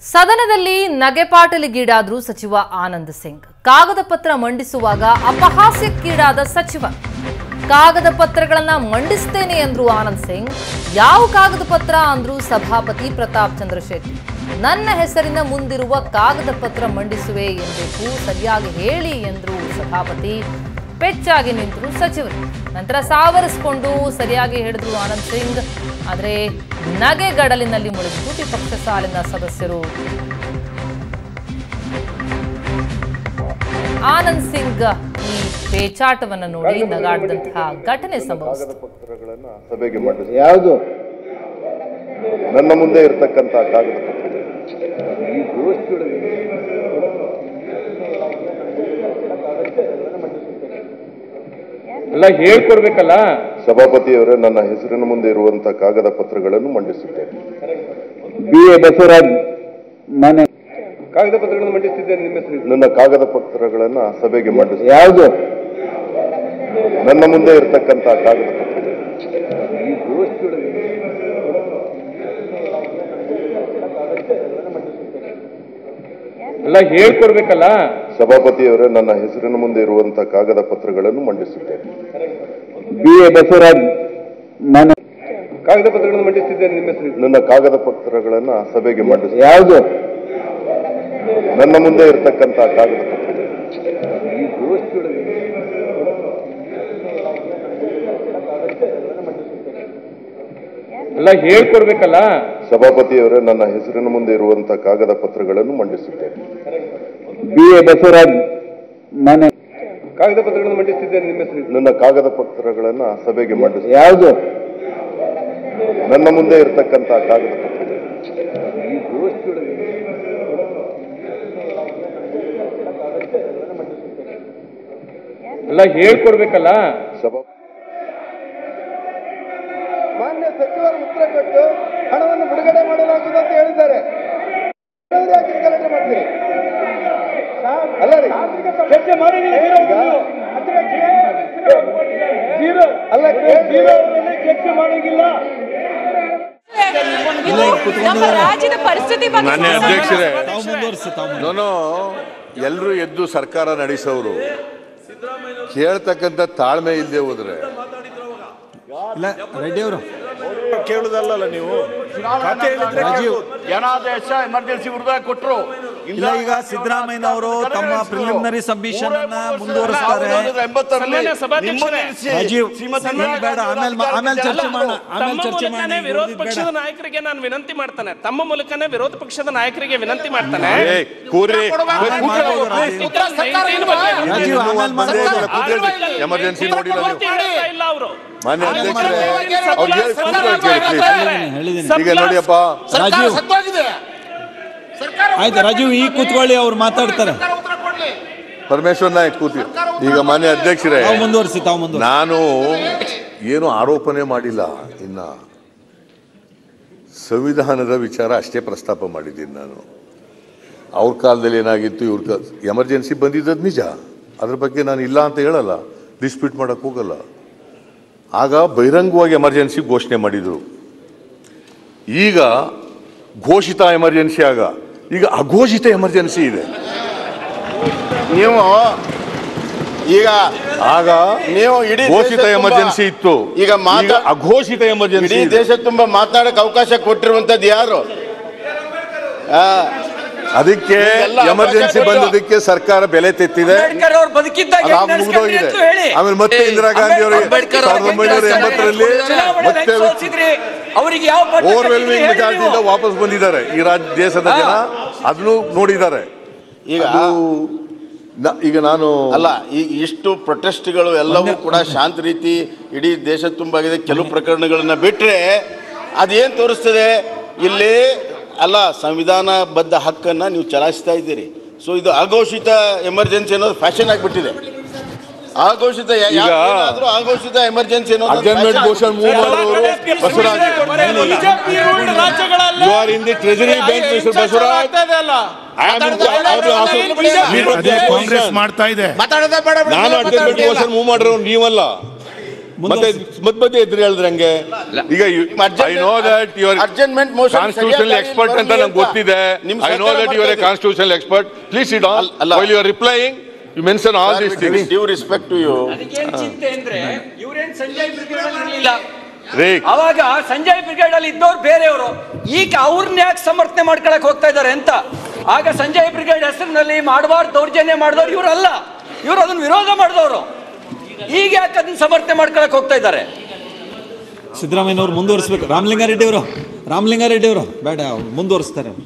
ಸದನದಲ್ಲಿ ನಗೆಪಾಟಲಿಗೀಡಾದ್ರು ಸಚಿವ ಆನಂದ್ ಸಿಂಗ್ ಕಾಗದ ಪತ್ರ ಮಂಡಿಸುವಾಗ ಅಪಹಾಸ್ಯಕ್ಕೀಡಾದ ಸಚಿವ ಕಾಗದ ಪತ್ರಗಳನ್ನ ಮಂಡಿಸ್ತೇನೆ ಅಂದ್ರು ಆನಂದ್ ಸಿಂಗ್ ಯಾವ ಕಾಗದ ಪತ್ರ ಅಂದ್ರು ಸಭಾಪತಿ ಪ್ರತಾಪ್ ಚಂದ್ರ ಶೆಟ್ಟಿ ನನ್ನ ಹೆಸರಿನ ಮುಂದಿರುವ ಕಾಗದ ಪತ್ರ ಮಂಡಿಸುವೆ ಎಂಬೇಕು ಸರಿಯಾಗಿ ಹೇಳಿ ಎಂದ್ರು ಸಭಾಪತಿ ಪೆಚ್ಚಾಗಿ ನಿಂತರು ಸಚಿವರು ನಂತರ ಸಾವರಿಸಿಕೊಂಡು ಸರಿಯಾಗಿ ಹಿಡಿದ್ರು ಆನಂದ್ ಸಿಂಗ್ ಆದರೆ ನಗೆಗಡಲಿನಲ್ಲಿ ಮುಳುಗಿತು ವಿಪಕ್ಷ ಸಾಲಿನ ಸದಸ್ಯರು ಆನಂದ್ ಸಿಂಗ್ ಈ ಪೇಚಾಟವನ್ನು ನೋಡಿ ನಗಾಡಿದಂತಹ ಘಟನೆ ಸಂಭವಿಸಿತು ಪತ್ರಗಳನ್ನ ಸಭೆಗೆ ಮಂಡಿಸಿ ಯಾವುದು ನನ್ನ ಮುಂದೆ ಇರತಕ್ಕಂತ ಕಾಗದ ಪತ್ರಗಳು ಎಲ್ಲ ಹೇಳ್ಕೊಡ್ಬೇಕಲ್ಲ ಸಭಾಪತಿಯವರೇ ನನ್ನ ಹೆಸರಿನ ಮುಂದೆ ಇರುವಂತ ಕಾಗದ ಪತ್ರಗಳನ್ನು ಮಂಡಿಸುತ್ತೇನೆ ಬಿ ಎ ಬಸವರಾಜ್ ಮನೆ ಕಾಗದ ಪತ್ರಗಳನ್ನು ಮಂಡಿಸ್ತಿದ್ದೇನೆ ನಿಮ್ಮ ಹೆಸರು ನನ್ನ ಕಾಗದ ಪತ್ರಗಳನ್ನ ಸಭೆಗೆ ಮಂಡಿಸಿ ಯಾವುದು ನನ್ನ ಮುಂದೆ ಇರತಕ್ಕಂತ ಕಾಗದ ಪತ್ರಗಳು ಎಲ್ಲ ಹೇಳ್ಕೊಡ್ಬೇಕಲ್ಲ ಸಭಾಪತಿಯವರೇ ನನ್ನ ಹೆಸರಿನ ಮುಂದೆ ಇರುವಂತ ಕಾಗದ ಪತ್ರಗಳನ್ನು ಮಂಡಿಸುತ್ತೇನೆ ಬಿ ಎ ಬಸವರಾಜ್ ಮನೆ ಕಾಗದ ಪತ್ರಗಳನ್ನು ಮಂಡಿಸ್ತಿದ್ದೇನೆ ನಿಮ್ಮ ಹೆಸರು ನನ್ನ ಕಾಗದ ಪತ್ರಗಳನ್ನ ಸಭೆಗೆ ಮಂಡಿಸಿ ಯಾವುದು ನನ್ನ ಮುಂದೆ ಇರತಕ್ಕಂತ ಕಾಗದ ಪತ್ರಗಳು ಎಲ್ಲ ಹೇಳ್ಕೊಡ್ಬೇಕಲ್ಲ ಸಭಾಪತಿಯವರೇ ನನ್ನ ಹೆಸರಿನ ಮುಂದೆ ಇರುವಂತ ಕಾಗದ ಪತ್ರಗಳನ್ನು ಮಂಡಿಸುತ್ತೇನೆ ಬಿ ಎ ಬಸವರಾಜ್ ಮನೆ ಕಾಗದ ಪತ್ರಗಳನ್ನು ಮಂಡಿಸ್ತಿದ್ದೇನೆ ನಿಮ್ಮ ಹೆಸರು ನನ್ನ ಕಾಗದ ಪತ್ರಗಳನ್ನ ಸಭೆಗೆ ಮಂಡಿಸಿ ಯಾವುದು ನನ್ನ ಮುಂದೆ ಇರತಕ್ಕಂತ ಕಾಗದ ಪತ್ರಗಳು ಎಲ್ಲ ಹೇಳ್ಕೊಡ್ಬೇಕಲ್ಲ ಸಭಾ ಮಾನ್ಯ ಸಚಿವರು ಉತ್ತರ ಕೊಟ್ಟು ಹಣವನ್ನು ಬಿಡುಗಡೆ ಮಾಡಲಾಗುವುದು ಅಂತ ಹೇಳಿದ್ದಾರೆ ಹೇಳಿದ್ರೆ ಯಾಕೆ ಗಲಾಟೆ ಮಾಡ್ತೀರಿ ಅಲ್ಲ ರೀ ಚರ್ಚೆ ಮಾಡಿಲ್ಲ ಜೀರೋ ಅಲ್ಲ ಜೀರೋ ಚರ್ಚೆ ಮಾಡೋಂಗಿಲ್ಲ ನಮ್ಮ ರಾಜ್ಯದ ಪರಿಸ್ಥಿತಿ ಬಗ್ಗೆ ಮಾನ್ಯ ಅಧ್ಯಕ್ಷರೇ ನಾನು ಎಲ್ಲರೂ ಎದ್ದು ಸರ್ಕಾರ ನಡೆಸೋರು ಕೇಳ್ತಕ್ಕಂಥ ತಾಳ್ಮೆ ಇಲ್ಲದೆ ಹೋದ್ರೆ ಕೇಳುದಲ್ಲ ನೀವು ರಾಜೀವ್ ಜನಾದೇಶ ಎಮರ್ಜೆನ್ಸಿ ವಿರುದ್ಧ ಕೊಟ್ಟರು ಇಲ್ಲ ಈಗ ಸಿದ್ದರಾಮಯ್ಯ ಅವರು ತಮ್ಮ ಪ್ರಿಲಿಮಿನರಿ ಸಬ್ಮಿಷನ್ ಅನ್ನ ಮುಂದುವರಿಸ್ತಾರೆ ರಾಜೀವ್ ಈಗ ಬೇಡ ಆಮೇಲೆ ಆಮೇಲೆ ಚರ್ಚೆ ಮಾಡೋಣ ಆಮೇಲೆ ಚರ್ಚೆ ಮಾಡೋಣ ಈಗ ವಿರೋಧ ಉಳ್ದಿದ್ದು ಬೇಡ. ಪಕ್ಷದ ನಾಯಕರಿಗೆ ನಾನು ವಿನಂತಿ ಮಾಡ್ತಾನೆ ತಮ್ಮ ಮೂಲಕನೇ ವಿರೋಧ ಪಕ್ಷದ ನಾಯಕರಿಗೆ ವಿನಂತಿ ಮಾಡ್ತಾನೆ ಏ ಕೂರ್ರಿ ಮಾಡ್ಬೋದು ರಾಜೀವ್. ರಾಜೀವ್ ಆಮೇಲೆ ಮಾಡ್ಬೋದು ಎಮರ್ಜೆನ್ಸಿ ನೋಡಿಲ್ಲ ನೀವು ಇಲ್ಲ ಅವರು ಮಾನ್ಯ ಅಧ್ಯಕ್ಷರೇ ಅವ್ರು ಹೇಳಿ ಕೂತ್ಕೊಳ್ಳಿ please. ಹೇಳಿದ್ದೀನಿ ಈಗ ನೋಡಿಯಪ್ಪ ರಾಜೀವ್ ಆಯ್ತು ರಾಜೀವ್ ಈಗ ಕೂತ್ಕೊಳ್ಳಿ ಅವ್ರು ಮಾತಾಡ್ತಾರೆ ಪರಮೇಶ್ವರ್ ನಾಯಕ್ ಕೂತಿ ಈಗ ಮಾನ್ಯ ಅಧ್ಯಕ್ಷರೇ ತಾವು ಮುಂದುವರಿಸಿ ತಾವು ಮುಂದುವರಿಸಿ ನಾನು ಏನು ಆರೋಪನೆ ಮಾಡಿಲ್ಲ ಇನ್ನ ಸಂವಿಧಾನದ ವಿಚಾರ ಅಷ್ಟೇ ಪ್ರಸ್ತಾಪ ಮಾಡಿದ್ದೀನಿ ನಾನು ಅವ್ರ ಕಾಲದಲ್ಲಿ ಏನಾಗಿತ್ತು ಇವ್ರ ಕಾಲ ಎಮರ್ಜೆನ್ಸಿ ಬಂದಿದ್ದದ್ದು ನಿಜ ಅದ್ರ ಬಗ್ಗೆ ನಾನು ಇಲ್ಲ ಅಂತ ಹೇಳಲ್ಲ ಡಿಸ್ಪ್ಯೂಟ್ ಮಾಡಕ್ ಹೋಗಲ್ಲ ಆಗ ಬಹಿರಂಗವಾಗಿ ಎಮರ್ಜೆನ್ಸಿ ಘೋಷಣೆ ಮಾಡಿದ್ರು ಈಗ ಘೋಷಿತ ಎಮರ್ಜೆನ್ಸಿ ಆಗ ಈಗ ಅಘೋಷಿತ ಎಮರ್ಜೆನ್ಸಿ ಇದೆ ನೀವು ಈಗ ಆಗ ನೀವು ಇಡೀ ಘೋಷಿತ ದೇಶ ತುಂಬಾ- ಎಮರ್ಜೆನ್ಸಿ ಇತ್ತು ಈಗ ಮಾತಾ- ಈಗ ಅಘೋಷಿತ ಎಮರ್ಜೆನ್ಸಿ ಇಡೀ ಇದೆ. ದೇಶ ತುಂಬಾ ಮಾತನಾಡಕ್ ಅವಕಾಶ ಕೊಟ್ಟಿರುವಂತದ್ದು ಯಾರು ಆ, ಅದಕ್ಕೆ ಎಲ್ಲ ಅವಕಾಶ ಎಮರ್ಜೆನ್ಸಿ ಕೊಟ್ಟು- ಬಂದದಕ್ಕೆ ಸರ್ಕಾರ ಬೆಲೆ ತೆತ್ತಿದೆ ಅಂಬೇಡ್ಕರ್ ಅವ್ರು ಬದುಕಿದ್ದಾಗ ಅದು ಆಗ ಮುಗಿದೋಗಿದೆ ಆಮೇಲೆ ಮತ್ತೆ ಇಂದಿರಾ ಗಾಂಧಿ ಅವರು ಸಾವಿರದ ಒಂಬೈನೂರ ಎಂಬತ್ತರಲ್ಲಿ ಮತ್ತೆ ಅವರಿಗೆ ಯಾವ ಓವರ್ವೆಲ್ಮಿಂಗ್ ಮೆಜಾರಿಟಿಯಿಂದ ವಾಪಸ್ ಬಂದಿದ್ದಾರೆ ಈ ರಾಜ್ಯ ದೇಶದ ಜನ ಅದನ್ನು ನೋಡಿದ್ದಾರೆ ಈಗ ಅದು ನ- ಈಗ ನಾನು ಅಲ್ಲ ಈ ಇಷ್ಟು ಪ್ರೊಟೆಸ್ಟ್ಗಳು ಎಲ್ಲವೂ ಕೂಡ ಶಾಂತ ರೀತಿ ಇಡೀ ದೇಶ ತುಂಬಾಗಿದೆ ಕೆಲವು ಪ್ರಕರಣಗಳನ್ನ ಬಿಟ್ರೆ ಅದೇನ್ ತೋರಿಸ್ತದೆ ಇಲ್ಲಿ ಅಲ್ಲ ಸಂವಿಧಾನಬದ್ಧ ಹಕ್ಕನ್ನ ನೀವು ಚಲಾಯಿಸ್ತಾ ಇದ್ದೀರಿ ಸೊ ಇದು ಅಘೋಷಿತ ಎಮರ್ಜೆನ್ಸಿ ಅನ್ನೋದು ಫ್ಯಾಷನ್ ಆಗಿಬಿಟ್ಟಿದೆ ಆಘೋಷಿತ ಯಾ- ಈಗ ಯಾವ್ದೇನಾದ್ರೂ ಆಘೋಷಿತ ಎಮರ್ಜೆನ್ಸಿ ಅನ್ನೋದು ಅಡ್ಜರ್ಮೆಂಟ್ ಮೋಷನ್ ಮೂವ್ ಮಾಡಿದವರು Basavaraj you are in the treasury bank mister Basavaraj I am in- I am also leader of the opposition. ಮಾತಾಡೋದೇ ಬೇಡ ನಾನು ಅಡ್ಜರ್ಮೆಂಟ್ ಮೋಷನ್ ಮೂವ್ ಮಾಡಿರೋ ನೀವಲ್ಲ ಮತ್ತೆ ಮಧ್ಯ ಮಧ್ಯೆ ಎದುರು ಹೇಳಿದ್ರೆ ಹಂಗೆ ಈಗ I know that your Adjournment motion constitutional ಸರಿಯಾಗಿ ಎಕ್ಸ್ಪರ್ಟ್ ಅಂತ ಬರ್ಲಿ ನಂಗೆ ಗೊತ್ತಿದೆ ನಿಮ್ ಐ ನೋ ಸರ್ಕಾರ ದಟ್ ಯುವರ್ ಎ ಮಾಡ್ತಾ ಇದೆ. Constitutional expert please it all ಅಲ್ಲ. While you are replying you mention all this things due respect to you ಅದಕ್ಕೇನ್ ಚಿಂತೆ ಅಂದ್ರೆ ಇವ್ರೇನ್ ಸಂಜಯ್ ಬ್ರಿಗೇಡ್ ಅಲ್ಲಿ ಇರ್ಲಿಲ್ಲ ರೇ ಅವಾಗ ಸಂಜಯ್ ಬ್ರಿಗೇಡ್ ಅಲ್ಲಿ ಇದ್ದವ್ರು ಬೇರೆಯವರು ಈಗ ಅವ್ರನ್ನ ಯಾಕೆ ಸಮರ್ಥನೆ ಮಾಡ್ಕೊಳಕ್ ಹೋಗ್ತಾ ಇದ್ದಾರೆ ಅಂತ ಆಗ ಸಂಜಯ್ ಬ್ರಿಗೇಡ್ ಹೆಸರಿನಲ್ಲಿ ಮಾಡಬಾರ್ದು ದೌರ್ಜನ್ಯ ಮಾಡಿದವ್ರು ಇವರಲ್ಲ ಇವ್ರು ಅದನ್ನ ವಿರೋಧ ಮಾಡಿದವರು ಈಗ ಯಾಕೆ ಅದನ್ನ ಸಮರ್ಥನೆ ಮಾಡ್ಕೊಳಕ್ ಹೋಗ್ತಾ ಇದ್ದಾರೆ ಸಿದ್ದರಾಮಯ್ಯನವ್ರು ಮುಂದುವರಿಸ್ಬೇಕು ರಾಮಲಿಂಗಾರೆಡ್ಡಿ ಅವರು ರಾಮಲಿಂಗಾರೆಡ್ಡಿ ಅವರು ಬೇಡ ಅವ್ರು ಮುಂದುವರಿಸ್ತಾರೆ ಅವ್ರು.